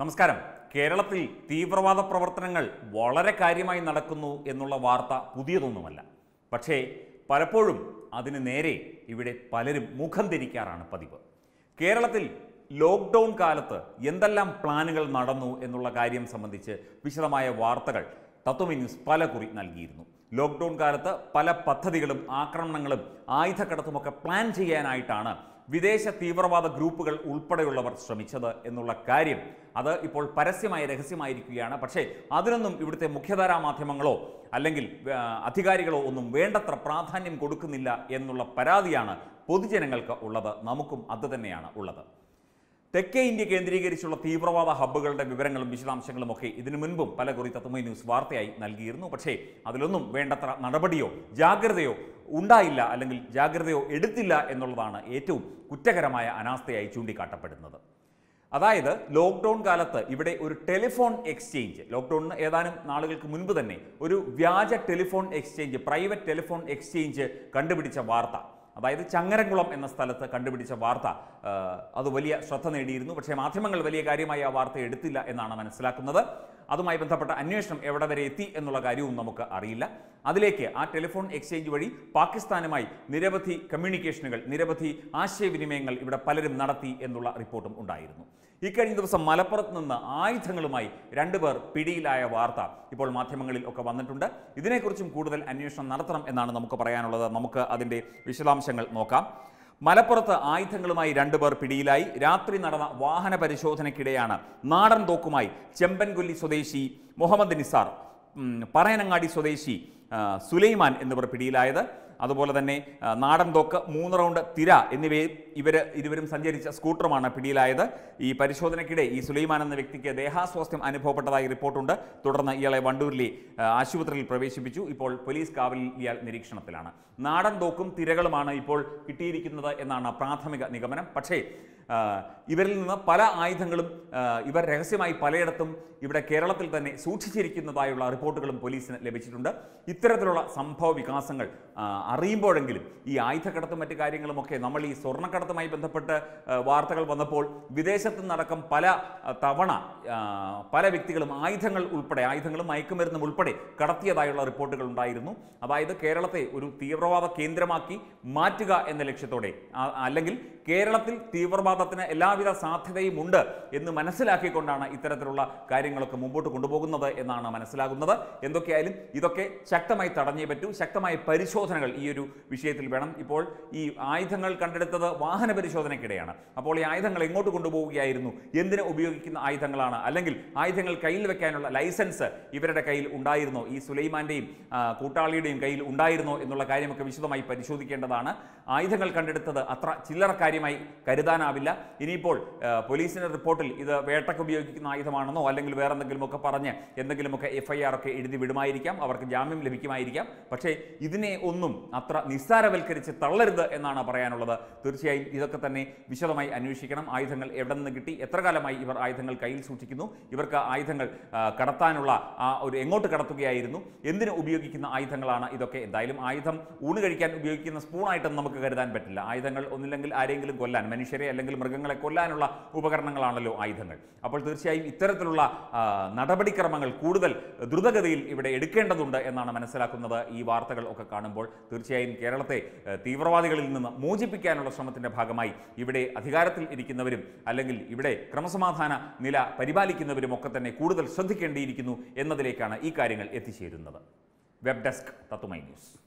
നമസ്കാരം കേരളത്തിൽ തീവ്രവാദ പ്രവർത്തനങ്ങൾ വളരെ കാര്യമായി നടക്കുന്നു എന്നുള്ള വാർത്ത പുതിയതൊന്നുമല്ല പക്ഷേ പലപ്പോഴും അതിന് നേരെ ഇവിടെ പലരും മുഖം തിരിക്കാറാണ് പതിവ് കേരളത്തിൽ ലോക്ക്ഡൗൺ കാലത്ത് എന്തെല്ലാം പ്ലാനുകൾ നടന്നു എന്നുള്ള കാര്യം സംബന്ധിച്ച് വിശദമായ വാർത്തകൾ തത്വമി ന്യൂസ് പല കുറി നൽകിയിരുന്നു ലോക്ക്ഡൗൺ കാലത്ത് പല പദ്ധതികളും ആക്രമണങ്ങളും ആയുധക്കടത്തുമൊക്കെ പ്ലാൻ ചെയ്യാനായിട്ടാണ് വിദേശ തീവ്രവാദ ഗ്രൂപ്പുകൾ ഉൾപ്പെടെയുള്ളവർ ശ്രമിച്ചത് എന്നുള്ള കാര്യം അത് ഇപ്പോൾ പരസ്യമായി രഹസ്യമായിരിക്കുകയാണ് പക്ഷേ അതിനൊന്നും ഇവിടുത്തെ മുഖ്യധാരാ മാധ്യമങ്ങളോ അല്ലെങ്കിൽ ആ, അധികാരികളോ ഒന്നും വേണ്ടത്ര പ്രാധാന്യം കൊടുക്കുന്നില്ല എന്നുള്ള പരാതിയാണ് പൊതുജനങ്ങൾക്ക് ഉള്ളത് നമുക്കും അത് തന്നെയാണ് ഉള്ളത് തെക്കേ ഇന്ത്യ കേന്ദ്രീകരിച്ചുള്ള തീവ്രവാദ ഹബ്ബുകളുടെ വിവരങ്ങളും വിശദാംശങ്ങളും ഒക്കെ ഇതിനു മുൻപും പല കുറി തത്വമൈ ന്യൂസ് വാർത്തയായി നൽകിയിരുന്നു പക്ഷേ അതിലൊന്നും വേണ്ടത്ര നടപടിയോ ജാഗ്രതയോ ഉണ്ടായില്ല അല്ലെങ്കിൽ ജാഗ്രതയോ എടുത്തില്ല എന്നുള്ളതാണ് ഏറ്റവും കുറ്റകരമായ അനാസ്ഥയായി ചൂണ്ടിക്കാട്ടപ്പെടുന്നത് അതായത് ലോക്ക്ഡൗൺ കാലത്ത് ഇവിടെ ഒരു ടെലിഫോൺ എക്സ്ചേഞ്ച് ലോക്ക്ഡൗണിന് ഏതാനും നാളുകൾക്ക് മുൻപ് തന്നെ ഒരു വ്യാജ telephone exchange private telephone exchange കണ്ടുപിടിച്ച വാർത്ത അതായത് ചങ്ങരംകുളം എന്ന സ്ഥലത്ത് കണ്ടുപിടിച്ച വാർത്ത ആ, അത് വലിയ ശ്രദ്ധ നേടിയിരുന്നു പക്ഷേ മാധ്യമങ്ങൾ വലിയ കാര്യമായി ആ വാർത്ത എടുത്തില്ല എന്നാണ് മനസ്സിലാക്കുന്നത് അതുമായി ബന്ധപ്പെട്ട അന്വേഷണം എവിടെ വരെ എത്തി എന്നുള്ള കാര്യവും നമുക്ക് അറിയില്ല അതിലേക്ക് ആ ടെലിഫോൺ എക്സ്ചേഞ്ച് വഴി പാകിസ്ഥാനുമായി നിരവധി കമ്മ്യൂണിക്കേഷനുകൾ നിരവധി ആശയവിനിമയങ്ങൾ ഇവിടെ പലരും നടത്തി എന്നുള്ള റിപ്പോർട്ടും ഉണ്ടായിരുന്നു ഇക്കഴിഞ്ഞ ദിവസം മലപ്പുറത്ത് നിന്ന് ആയുധങ്ങളുമായി രണ്ടുപേർ പിടിയിലായ വാർത്ത ഇപ്പോൾ മാധ്യമങ്ങളിൽ ഒക്കെ വന്നിട്ടുണ്ട് ഇതിനെക്കുറിച്ചും കൂടുതൽ അന്വേഷണം നടത്തണം എന്നാണ് നമുക്ക് പറയാനുള്ളത് നമുക്ക് അതിൻ്റെ വിശദാംശങ്ങൾ നോക്കാം മലപ്പുറത്ത് ആയുധങ്ങളുമായി രണ്ടുപേർ പിടിയിലായി രാത്രി നടന്ന വാഹന പരിശോധനയ്ക്കിടെയാണ് നാടൻ തോക്കുമായി ചെമ്പൻകൊല്ലി സ്വദേശി മുഹമ്മദ് നിസാർ ഉം, പറയനങ്ങാടി സ്വദേശി ആ, സുലൈമാൻ എന്നിവർ പിടിയിലായത് അതുപോലെ തന്നെ ആ, നാടൻ തോക്ക് മൂന്ന് റൗണ്ട് തിര എന്നിവയെ ഇവർ ഇരുവരും സഞ്ചരിച്ച സ്കൂട്ടറുമാണ് പിടിയിലായത് ഈ പരിശോധനയ്ക്കിടെ ഈ സുലൈമാൻ എന്ന വ്യക്തിക്ക് ദേഹാസ്വാസ്ഥ്യം അനുഭവപ്പെട്ടതായി റിപ്പോർട്ടുണ്ട് തുടർന്ന് ഇയാളെ വണ്ടൂരിലെ ആ, ആശുപത്രിയിൽ പ്രവേശിപ്പിച്ചു ഇപ്പോൾ പോലീസ് കാവലിൽ ഇയാൾ നിരീക്ഷണത്തിലാണ് നാടൻ തോക്കും തിരകളുമാണ് ഇപ്പോൾ കിട്ടിയിരിക്കുന്നത് എന്നാണ് പ്രാഥമിക നിഗമനം പക്ഷേ ആ, ഇവരിൽ നിന്ന് പല ആയുധങ്ങളും ആ, ഇവർ രഹസ്യമായി പലയിടത്തും ഇവിടെ കേരളത്തിൽ തന്നെ സൂക്ഷിച്ചിരിക്കുന്നതായുള്ള റിപ്പോർട്ടുകളും പോലീസിന് ലഭിച്ചിട്ടുണ്ട് ഇത്തരത്തിലുള്ള സംഭവ വികാസങ്ങൾ ആ, അറിയുമ്പോഴെങ്കിലും ഈ ആയുധക്കടത്തും മറ്റു കാര്യങ്ങളുമൊക്കെ നമ്മൾ ഈ സ്വർണ്ണക്കടത്തുമായി ബന്ധപ്പെട്ട് ആ, വാർത്തകൾ വന്നപ്പോൾ വിദേശത്ത് നിന്നടക്കം പല ആ, തവണ ആ, പല വ്യക്തികളും ആയുധങ്ങൾ ഉൾപ്പെടെ ആയുധങ്ങളും മയക്കുമരുന്നും ഉൾപ്പെടെ കടത്തിയതായുള്ള റിപ്പോർട്ടുകൾ ഉണ്ടായിരുന്നു അതായത് കേരളത്തെ ഒരു തീവ്രവാദ കേന്ദ്രമാക്കി മാറ്റുക എന്ന ലക്ഷ്യത്തോടെ ആ- അല്ലെങ്കിൽ കേരളത്തിൽ തീവ്രവാദത്തിന് എല്ലാവിധ സാധ്യതയും ഉണ്ട് എന്ന് മനസ്സിലാക്കിക്കൊണ്ടാണ് ഇത്തരത്തിലുള്ള കാര്യങ്ങളൊക്കെ മുമ്പോട്ട് കൊണ്ടുപോകുന്നത് എന്നാണ് മനസ്സിലാകുന്നത് എന്തൊക്കെയായാലും ഇതൊക്കെ ശക്തമായി തടഞ്ഞേ പറ്റൂ ശക്തമായ പരിശോധനകൾ ഈ ഒരു വിഷയത്തിൽ വേണം ഇപ്പോൾ ഈ ആയുധങ്ങൾ കണ്ടെടുത്തത് വാഹന പരിശോധനയ്ക്കിടെയാണ് അപ്പോൾ ഈ ആയുധങ്ങൾ എങ്ങോട്ട് കൊണ്ടുപോവുകയായിരുന്നു എന്തിന് ഉപയോഗിക്കുന്ന ആയുധങ്ങളാണ് അല്ലെങ്കിൽ ആയുധങ്ങൾ കയ്യിൽ വെക്കാനുള്ള ലൈസൻസ് ഇവരുടെ കയ്യിൽ ഉണ്ടായിരുന്നോ ഈ സുലൈമാന്റെയും ആ, കൂട്ടാളിയുടെയും കയ്യിൽ ഉണ്ടായിരുന്നോ എന്നുള്ള കാര്യമൊക്കെ വിശദമായി പരിശോധിക്കേണ്ടതാണ് ആയുധങ്ങൾ കണ്ടെടുത്തത് അത്ര ചില്ലറ കാര്യമായി കരുതാനാവില്ല ഇനിയിപ്പോൾ ആ, പോലീസിന്റെ റിപ്പോർട്ടിൽ ഇത് വേട്ടയ്ക്ക് ഉപയോഗിക്കുന്ന ആയുധമാണെന്നോ അല്ലെങ്കിൽ വേറെ എന്തെങ്കിലുമൊക്കെ പറഞ്ഞ് എന്തെങ്കിലുമൊക്കെ എഫ് ഐ ആർ ഒക്കെ എഴുതി വിടുമായിരിക്കാം അവർക്ക് ജാമ്യം ലഭിക്കുമായിരിക്കാം പക്ഷേ ഇതിനെ ഒന്നും അത്ര നിസ്സാരവൽക്കരിച്ച് തള്ളരുത് എന്നാണ് പറയാനുള്ളത് തീർച്ചയായും ഇതൊക്കെ തന്നെ വിശദമായി അന്വേഷിക്കണം ആയുധങ്ങൾ എവിടെ നിന്ന് കിട്ടി എത്ര കാലമായി ഇവർ ആയുധങ്ങൾ കയ്യിൽ സൂക്ഷിക്കുന്നു ഇവർക്ക് ആയുധങ്ങൾ ആ, കടത്താനുള്ള ആ ഒരു എങ്ങോട്ട് കടത്തുകയായിരുന്നു എന്തിന് ഉപയോഗിക്കുന്ന ആയുധങ്ങളാണ് ഇതൊക്കെ എന്തായാലും ആയുധം ഊണ് കഴിക്കാൻ ഉപയോഗിക്കുന്ന സ്പൂണായിട്ടൊന്നും നമുക്ക് കരുതാൻ പറ്റില്ല ആയുധങ്ങൾ ഒന്നില്ലെങ്കിൽ ആരെങ്കിലും കൊല്ലാൻ മനുഷ്യരെ അല്ലെങ്കിൽ മൃഗങ്ങളെ കൊല്ലാനുള്ള ഉപകരണങ്ങളാണല്ലോ ആയുധങ്ങൾ അപ്പോൾ തീർച്ചയായും ഇത്തരത്തിലുള്ള ആ, നടപടിക്രമങ്ങൾ കൂടുതൽ ദ്രുതഗതിയിൽ ഇവിടെ എടുക്കേണ്ടതുണ്ട് എന്നാണ് മനസ്സിലാക്കുന്നത് ഈ വാർത്തകൾ ഒക്കെ കാണുമ്പോൾ തീർച്ചയായും കേരളത്തെ ഏഹ്, തീവ്രവാദികളിൽ നിന്ന് മോചിപ്പിക്കാനുള്ള ശ്രമത്തിന്റെ ഭാഗമായി ഇവിടെ അധികാരത്തിൽ ഇരിക്കുന്നവരും അല്ലെങ്കിൽ ഇവിടെ ക്രമസമാധാന നില പരിപാലിക്കുന്നവരും ഒക്കെ തന്നെ കൂടുതൽ ശ്രദ്ധിക്കേണ്ടിയിരിക്കുന്നു എന്നതിലേക്കാണ് ഈ കാര്യങ്ങൾ എത്തിച്ചേരുന്നത് വെബ് ഡെസ്ക് തത്തുമൈ ന്യൂസ്